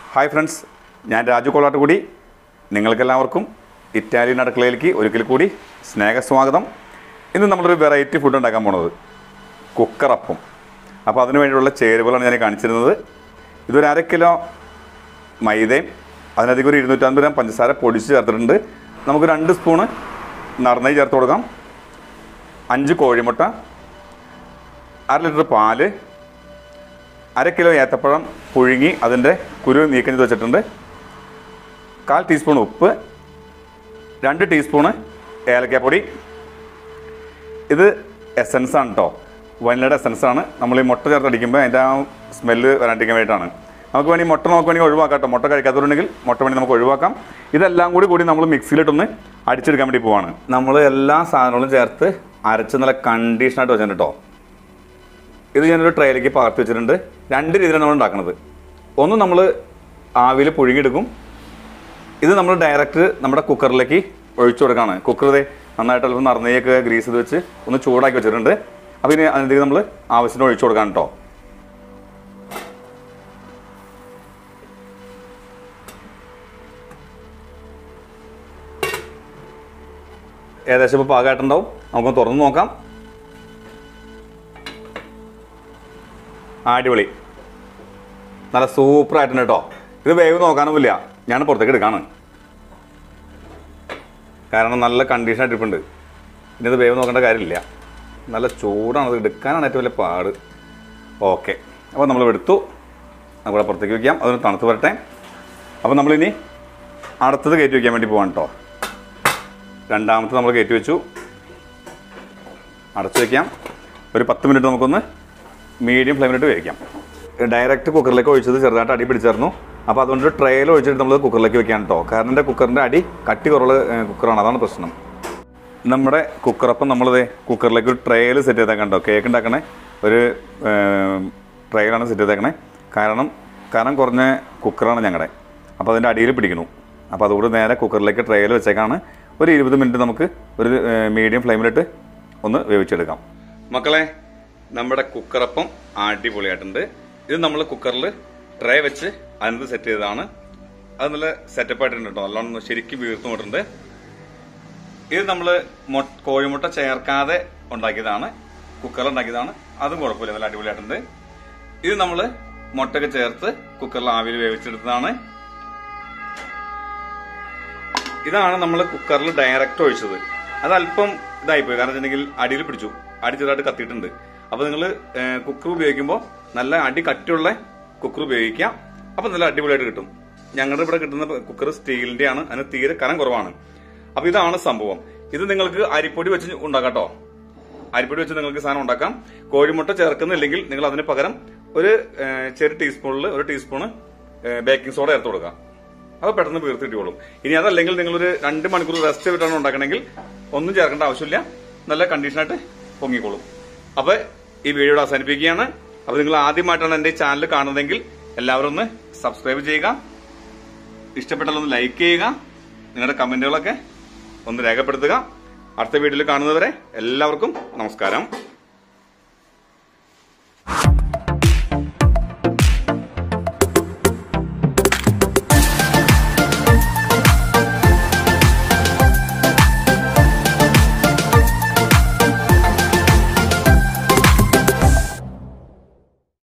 hi friends ഞാൻ രാജു കോളാട്ടുകൂടി നിങ്ങൾക്കെല്ലാവർക്കും Italian അടുക്കളയിലേക്ക് ഒരിക്കൽ കൂടി സ്നേഹസ്വാഗതം ഇന്ന് നമ്മളൊരു വെറൈറ്റി ഫുഡ് ഉണ്ടാക്കാൻ പോണത് കുക്കറപ്പം അപ്പോൾ അതിന് വേണ്ടിയുള്ള ചേരുവകളാണ് ഞാൻ കാണിച്ചിരുന്നത് ഇതൊരു അര കിലോ മൈദയും അതിനധികം ഒരു ഇരുന്നൂറ്റമ്പത് ഗ്രാം പഞ്ചസാര പൊടിച്ച് ചേർത്തിട്ടുണ്ട് നമുക്ക് രണ്ട് സ്പൂണ് നറുനെയ്യ് ചേർത്ത് കൊടുക്കാം അഞ്ച് കോഴിമുട്ട അര ലിറ്റർ പാല് അര കിലോ ഏത്തപ്പഴം പുഴുങ്ങി അതിൻ്റെ കുരു നീക്കം ചെയ്ത് വെച്ചിട്ടുണ്ട് കാൽ ടീസ്പൂൺ ഉപ്പ് രണ്ട് ടീസ്പൂണ് ഏലക്കാപ്പൊടി ഇത് എസൻസ് ആണ് കേട്ടോ വനിലയുടെ എസൻസ് ആണ് നമ്മൾ ഈ മുട്ട ചേർത്തടിക്കുമ്പോൾ അതിൻ്റെ ആ സ്മെല്ല് വരാണ്ടിരിക്കാൻ വേണ്ടിയിട്ടാണ് നമുക്ക് വേണമെങ്കിൽ മുട്ട നമുക്ക് വേണമെങ്കിൽ ഒഴിവാക്കാം കേട്ടോ മുട്ട കഴിക്കാത്തവരുണ്ടെങ്കിൽ മുട്ട വേണ്ടി നമുക്ക് ഒഴിവാക്കാം ഇതെല്ലാം കൂടി കൂടി നമ്മൾ മിക്സിയിലിട്ടൊന്ന് അടിച്ചെടുക്കാൻ വേണ്ടി പോവാണ് നമ്മൾ എല്ലാ സാധനങ്ങളും ചേർത്ത് അരച്ച് നല്ല കണ്ടീഷനായിട്ട് വെച്ചിട്ടുണ്ട് കേട്ടോ ഇത് ഞാനൊരു ട്രേയിലേക്ക് പകർത്തി വെച്ചിട്ടുണ്ട് രണ്ട് രീതിയിലാണ് നമ്മൾ ഉണ്ടാക്കുന്നത് ഒന്ന് നമ്മൾ ആവിയിൽ പുഴുങ്ങിയെടുക്കും ഇത് നമ്മൾ ഡയറക്റ്റ് നമ്മുടെ കുക്കറിലേക്ക് ഒഴിച്ചു കൊടുക്കുകയാണ് കുക്കർ ഇതേ നന്നായിട്ട് അല്പം നറുനെയ്യൊക്കെ ഗ്രീസ് ചെയ്ത് വെച്ച് ഒന്ന് ചൂടാക്കി വെച്ചിട്ടുണ്ട് അപ്പോൾ ഇനി അതിലേക്ക് നമ്മൾ ആവശ്യത്തിന് ഒഴിച്ചു കൊടുക്കാൻ കേട്ടോ ഏകദേശം ഇപ്പോൾ പാകമായിട്ടുണ്ടാവും നമുക്കൊന്ന് തുറന്ന് നോക്കാം അടിപൊളി നല്ല സൂപ്പർ ആയിട്ടുണ്ട് കേട്ടോ ഇത് വേവ് നോക്കാനൊന്നുമില്ല ഞാൻ പുറത്തേക്ക് എടുക്കാണ് കാരണം നല്ല കണ്ടീഷൻ ആയിട്ടിരിപ്പുണ്ട് ഇനി ഇത് വേവ് നോക്കേണ്ട കാര്യമില്ല നല്ല ചൂടാണ് ഇത് എടുക്കാനാണ് ഏറ്റവും വലിയ പാട് ഓക്കെ അപ്പോൾ നമ്മൾ എടുത്തു നമുക്കിവിടെ പുറത്തേക്ക് വയ്ക്കാം അതൊന്ന് തണുത്ത് വരട്ടെ അപ്പോൾ നമ്മളിനി അടുത്തത് കയറ്റി വയ്ക്കാൻ വേണ്ടി പോവാണ് കേട്ടോ രണ്ടാമത്തെ നമ്മൾ കയറ്റി വെച്ചു അടച്ചു വയ്ക്കാം ഒരു പത്ത് മിനിറ്റ് നമുക്കൊന്ന് മീഡിയം ഫ്ലെയിമിലിട്ട് വേവിക്കാം ഡയറക്റ്റ് കുക്കറിലേക്ക് ഒഴിച്ചത് ചെറുതായിട്ട് അടി പിടിച്ചായിരുന്നു അപ്പോൾ അതുകൊണ്ട് ട്രേയിൽ ഒഴിച്ചിട്ട് നമ്മൾ കുക്കറിലേക്ക് വെക്കാൻ കേട്ടോ കാരണം എൻ്റെ കുക്കറിൻ്റെ അടി കട്ടി കുറവുള്ള ഏഹ്, കുക്കറാണ് അതാണ് പ്രശ്നം നമ്മുടെ കുക്കറപ്പം നമ്മളിത് കുക്കറിലേക്ക് ഒരു ട്രേയിൽ സെറ്റ് ചെയ്തേക്കാം കേട്ടോ കേക്ക് ഉണ്ടാക്കണേ ഒരു ട്രേയിലാണ് സെറ്റ് ചെയ്തേക്കണേ കാരണം കനം കുറഞ്ഞ കുക്കറാണ് ഞങ്ങളുടെ അപ്പോൾ അതിൻ്റെ അടിയിൽ പിടിക്കുന്നു അപ്പോൾ അതുകൊണ്ട് നേരെ കുക്കറിലേക്ക് ട്രേയിൽ വെച്ചേക്കാണ് ഒരു ഇരുപത് മിനിറ്റ് നമുക്ക് ഒരു മീഡിയം ഫ്ലെയിമിലിട്ട് ഒന്ന് വേവിച്ചെടുക്കാം മക്കളെ നമ്മുടെ കുക്കറപ്പം അടിപൊളിയായിട്ടുണ്ട് ഇത് നമ്മൾ കുക്കറിൽ ട്രേ വെച്ച് അതിനകത്ത് സെറ്റ് ചെയ്തതാണ് അത് നല്ല സെറ്റപ്പ് ആയിട്ടുണ്ട് കേട്ടോ നല്ലോണം ശരിക്കും വീർത്ത് പോയിട്ടുണ്ട് ഇത് നമ്മൾ കോഴിമുട്ട ചേർക്കാതെ ഉണ്ടാക്കിയതാണ് കുക്കറിൽ ഉണ്ടാക്കിയതാണ് അതും കുഴപ്പമില്ല നല്ല അടിപൊളിയായിട്ടുണ്ട് ഇത് നമ്മൾ മുട്ടയൊക്കെ ചേർത്ത് കുക്കറിൽ ആവിയിൽ വേവിച്ചെടുത്തതാണ് ഇതാണ് നമ്മൾ കുക്കറിൽ ഡയറക്റ്റ് ഒഴിച്ചത് അത് അല്പം ഇതായിപ്പോയി കാരണം വെച്ചിട്ടുണ്ടെങ്കിൽ അടിയിൽ പിടിച്ചു അടി ചെറുതായിട്ട് കത്തിയിട്ടുണ്ട് അപ്പൊ നിങ്ങൾ കുക്കർ ഉപയോഗിക്കുമ്പോൾ നല്ല അടി കട്ടിയുള്ള കുക്കർ ഉപയോഗിക്കാം അപ്പൊ നല്ല അടിപൊളിയായിട്ട് കിട്ടും ഞങ്ങളുടെ ഇവിടെ കിട്ടുന്ന കുക്കർ സ്റ്റീലിന്റെ ആണ് അതിന് തീരെ കനം കുറവാണ് അപ്പൊ ഇതാണ് സംഭവം ഇത് നിങ്ങൾക്ക് അരിപ്പൊടി വെച്ച് ഉണ്ടാക്കാം കേട്ടോ അരിപ്പൊടി വെച്ച് നിങ്ങൾക്ക് സാധനം ഉണ്ടാക്കാം കോഴിമുട്ട ചേർക്കുന്നില്ലെങ്കിൽ നിങ്ങൾ അതിന് പകരം ഒരു ഏഹ്, ചെറിയ ടീസ്പൂണിൽ ഒരു ടീസ്പൂണ് ബേക്കിംഗ് സോഡ ചേർത്ത് കൊടുക്കാം അത് പെട്ടെന്ന് വീർത്ത് കിട്ടിയോളും ഇനി അതല്ലെങ്കിൽ നിങ്ങളൊരു രണ്ട് മണിക്കൂർ റെസ്റ്റ് ചെയ്തിട്ടാണ് ഉണ്ടാക്കണമെങ്കിൽ ഒന്നും ചേർക്കേണ്ട ആവശ്യമില്ല നല്ല കണ്ടീഷനായിട്ട് പൊങ്ങിക്കോളും അപ്പൊ ഈ വീഡിയോ ഇവിടെ അവസാനിപ്പിക്കുകയാണ് അപ്പൊ നിങ്ങൾ ആദ്യമായിട്ടാണ് എന്റെ ചാനൽ കാണുന്നതെങ്കിൽ എല്ലാവരും ഒന്ന് സബ്സ്ക്രൈബ് ചെയ്യുക ഇഷ്ടപ്പെട്ടാൽ ഒന്ന് ലൈക്ക് ചെയ്യുക നിങ്ങളുടെ കമന്റുകളൊക്കെ ഒന്ന് രേഖപ്പെടുത്തുക അടുത്ത വീഡിയോയിൽ കാണുന്നവരെ എല്ലാവർക്കും നമസ്കാരം